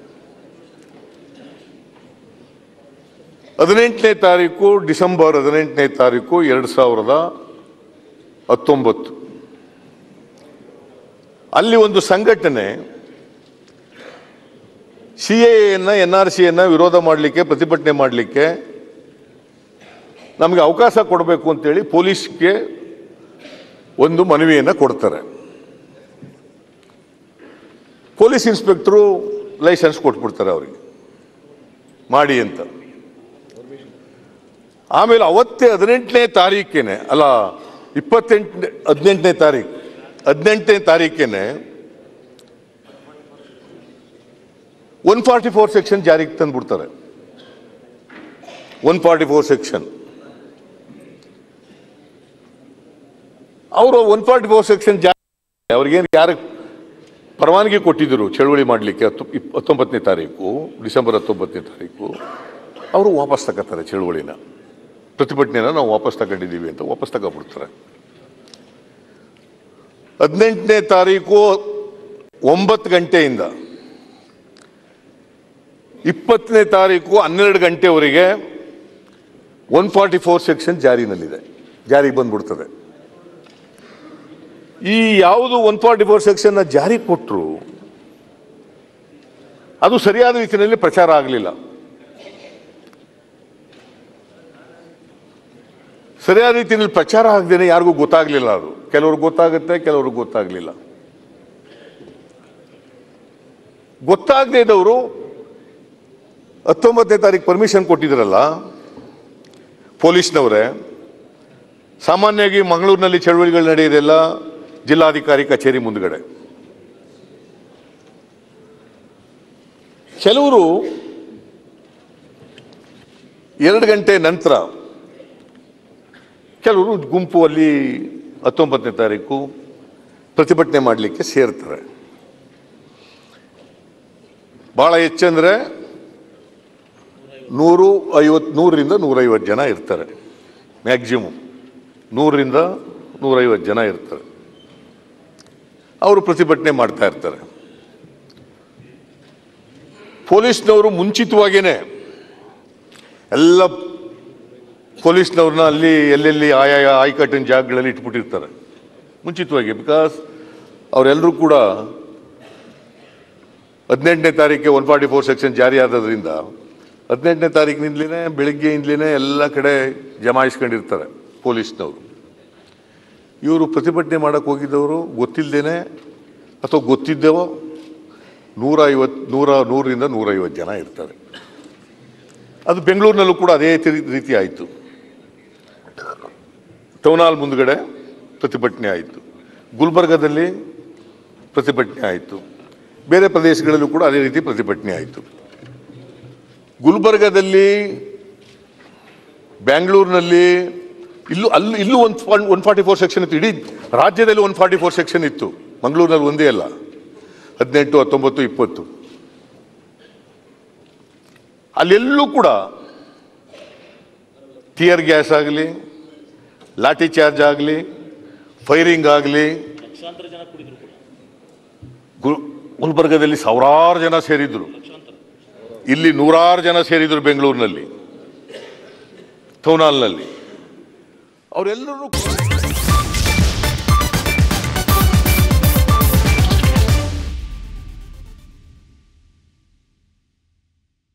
ಹದಿನೆಂಟನೇ ತಾರೀಕು ಡಿಸೆಂಬರ್ ಹದಿನೆಂಟನೇ ತಾರೀಕು ಎರಡು ಸಾವಿರದ ಹತ್ತೊಂಬತ್ತು ಅಲ್ಲಿ ಒಂದು ಸಂಘಟನೆ ಸಿ ಎನ್ನ ಎನ್ ಆರ್ ಸಿಯನ್ನು ವಿರೋಧ ಮಾಡಲಿಕ್ಕೆ ಪ್ರತಿಭಟನೆ ಮಾಡಲಿಕ್ಕೆ ನಮಗೆ ಅವಕಾಶ ಕೊಡಬೇಕು ಅಂತೇಳಿ ಪೊಲೀಸ್ಗೆ ಒಂದು ಮನವಿಯನ್ನು ಕೊಡ್ತಾರೆ ಪೊಲೀಸ್ ಇನ್ಸ್ಪೆಕ್ಟ್ರು ಲೈಸೆನ್ಸ್ ಕೊಟ್ಬಿಡ್ತಾರೆ ಅವರಿಗೆ ಮಾಡಿ ಅಂತ ಆಮೇಲೆ ಅವತ್ತೇ ಹದಿನೆಂಟನೇ ತಾರೀಕೇನೆ ಅಲ್ಲ ಇಪ್ಪತ್ತೆಂಟನೇ ಹದಿನೆಂಟನೇ ತಾರೀಕು ಹದಿನೆಂಟನೇ ತಾರೀಕೇನೆ ಒನ್ ಫಾರ್ಟಿ ಫೋರ್ ಸೆಕ್ಷನ್ ಜಾರಿಗೆ ತಂದ್ಬಿಡ್ತಾರೆ ಒನ್ ಫಾರ್ಟಿ ಫೋರ್ ಸೆಕ್ಷನ್ ಅವರು ಒನ್ ಫಾರ್ಟಿ ಫೋರ್ ಸೆಕ್ಷನ್ ಜಾರಿ ಅವ್ರಿಗೇನು ಯಾರು ಪರವಾನಗಿ ಕೊಟ್ಟಿದ್ದರು ಚಳುವಳಿ ಮಾಡಲಿಕ್ಕೆ ಹತ್ತು ಇಪ್ ಹತ್ತೊಂಬತ್ತನೇ ತಾರೀಕು ಡಿಸೆಂಬರ್ ಹತ್ತೊಂಬತ್ತನೇ ತಾರೀಕು ಅವರು ವಾಪಸ್ ತಗೋತಾರೆ ಚಳುವಳಿನ ಪ್ರತಿಭಟನೆನ ನಾವು ವಾಪಸ್ ತಗೊಂಡಿದ್ದೀವಿ ಅಂತ ವಾಪಸ್ ತಗೊಬಿಡ್ತಾರೆ ಹದಿನೆಂಟನೇ ತಾರೀಕು ಒಂಬತ್ತು ಗಂಟೆಯಿಂದ ಇಪ್ಪತ್ತನೇ ತಾರೀಕು ಹನ್ನೆರಡು ಗಂಟೆವರೆಗೆ ಒನ್ ಫಾರ್ಟಿ ಫೋರ್ ಸೆಕ್ಷನ್ ಜಾರಿನಲ್ಲಿದೆ ಜಾರಿಗೆ ಬಂದ್ಬಿಡ್ತದೆ ಈ ಯಾವುದು ಒನ್ ಫಾರ್ಟಿ ಫೋರ್ ಸೆಕ್ಷನ್ನ ಜಾರಿ ಕೊಟ್ಟರು ಅದು ಸರಿಯಾದ ರೀತಿಯಲ್ಲಿ ಪ್ರಚಾರ ಆಗಲಿಲ್ಲ ಸರಿಯಾದ ರೀತಿಯಲ್ಲಿ ಪ್ರಚಾರ ಆಗದೇನೆ ಯಾರಿಗೂ ಗೊತ್ತಾಗ್ಲಿಲ್ಲ ಅದು ಕೆಲವ್ರಿಗೆ ಗೊತ್ತಾಗುತ್ತೆ ಕೆಲವ್ರಿಗೆ ಗೊತ್ತಾಗ್ಲಿಲ್ಲ ಗೊತ್ತಾಗದೇ ಇದ್ದವರು ಹತ್ತೊಂಬತ್ತನೇ ತಾರೀಕು ಪರ್ಮಿಷನ್ ಕೊಟ್ಟಿದ್ರಲ್ಲ ಪೊಲೀಸ್ನವರೇ ಸಾಮಾನ್ಯವಾಗಿ ಮಂಗಳೂರಿನಲ್ಲಿ ಚಳವಳಿಗಳು ನಡೆಯೋದೆಲ್ಲ ಜಿಲ್ಲಾಧಿಕಾರಿ ಕಚೇರಿ ಮುಂದ್ಗಡೆ ಕೆಲವರು ಎರಡು ಗಂಟೆ ನಂತರ ಕೆಲವರು ಗುಂಪು ಅಲ್ಲಿ ಹತ್ತೊಂಬತ್ತನೇ ತಾರೀಕು ಪ್ರತಿಭಟನೆ ಮಾಡಲಿಕ್ಕೆ ಸೇರ್ತಾರೆ ಭಾಳ ಹೆಚ್ಚಂದ್ರೆ ನೂರು ಐವತ್ತು ನೂರರಿಂದ ನೂರೈವತ್ತು ಜನ ಇರ್ತಾರೆ ಮ್ಯಾಕ್ಸಿಮಮ್ ನೂರರಿಂದ ನೂರೈವತ್ತು ಜನ ಇರ್ತಾರೆ ಅವರು ಪ್ರತಿಭಟನೆ ಮಾಡ್ತಾ ಇರ್ತಾರೆ ಪೊಲೀಸ್ನವರು ಮುಂಚಿತವಾಗೇನೆ ಎಲ್ಲ ಪೊಲೀಸ್ನವ್ರನ್ನ ಅಲ್ಲಿ ಎಲ್ಲೆಲ್ಲಿ ಆಯಾಯ ಆಯ್ಕಟ್ಟಿನ ಜಾಗಗಳಲ್ಲಿ ಇಟ್ಬಿಟ್ಟಿರ್ತಾರೆ ಮುಂಚಿತವಾಗಿ ಬಿಕಾಸ್ ಅವರೆಲ್ಲರೂ ಕೂಡ ಹದಿನೆಂಟನೇ ತಾರೀಕಿಗೆ ಒನ್ ಫಾರ್ಟಿ ಫೋರ್ ಸೆಕ್ಷನ್ ಜಾರಿ ಆದದ್ರಿಂದ ಹದಿನೆಂಟನೇ ತಾರೀಕಿನಿಂದಲೇ ಬೆಳಗ್ಗೆಯಿಂದಲೇ ಎಲ್ಲ ಕಡೆ ಜಮಾಯಿಸ್ಕೊಂಡಿರ್ತಾರೆ ಪೊಲೀಸ್ನವರು ಇವರು ಪ್ರತಿಭಟನೆ ಮಾಡಕ್ಕೆ ಹೋಗಿದ್ದವರು ಗೊತ್ತಿಲ್ಲದೇನೆ ಅಥವಾ ಗೊತ್ತಿದ್ದೇವೋ ನೂರ ಐವತ್ತು ನೂರ ನೂರರಿಂದ ನೂರೈವತ್ತು ಜನ ಇರ್ತಾರೆ ಅದು ಬೆಂಗಳೂರಿನಲ್ಲೂ ಕೂಡ ಅದೇ ತಿ- ರೀತಿ ಆಯಿತು ಟೌನ್ ಹಾಲ್ ಮುಂದ್ಗಡೆ ಪ್ರತಿಭಟನೆ ಆಯಿತು ಗುಲ್ಬರ್ಗದಲ್ಲಿ ಪ್ರತಿಭಟನೆ ಆಯಿತು ಬೇರೆ ಪ್ರದೇಶಗಳಲ್ಲೂ ಕೂಡ ಅದೇ ರೀತಿ ಪ್ರತಿಭಟನೆ ಆಯಿತು ಗುಲ್ಬರ್ಗದಲ್ಲಿ ಬ್ಯಾಂಗ್ಳೂರಿನಲ್ಲಿ ಇಲ್ಲೂ ಅಲ್ಲಿ ಇಲ್ಲೂ ಒಂದು ಒನ್ ಫಾರ್ಟಿ ಫೋರ್ ಸೆಕ್ಷನ್ ಇತ್ತು ಇಡೀ ರಾಜ್ಯದಲ್ಲಿ ಒನ್ ಫಾರ್ಟಿ ಫೋರ್ ಸೆಕ್ಷನ್ ಇತ್ತು ಮಂಗಳೂರಿನಲ್ಲಿ ಒಂದೇ ಅಲ್ಲ ಹದಿನೆಂಟು ಹತ್ತೊಂಬತ್ತು ಇಪ್ಪತ್ತು ಅಲ್ಲೆಲ್ಲೂ ಕೂಡ ಟಿಯರ್ ಗ್ಯಾಸ್ ಆಗಲಿ ಲಾಠಿ ಚಾರ್ಜ್ ಆಗಲಿ ಫೈರಿಂಗ್ ಆಗಲಿ ಗುಲ್ಬರ್ಗದಲ್ಲಿ ಸಾವಿರಾರು ಜನ ಸೇರಿದ್ರು ಇಲ್ಲಿ ನೂರಾರು ಜನ ಸೇರಿದ್ರು ಬೆಂಗಳೂರಿನಲ್ಲಿ ಟೌನ್ ಹಾಲ್ನಲ್ಲಿ ಅವರೆಲ್ಲರೂ ಕೂಡ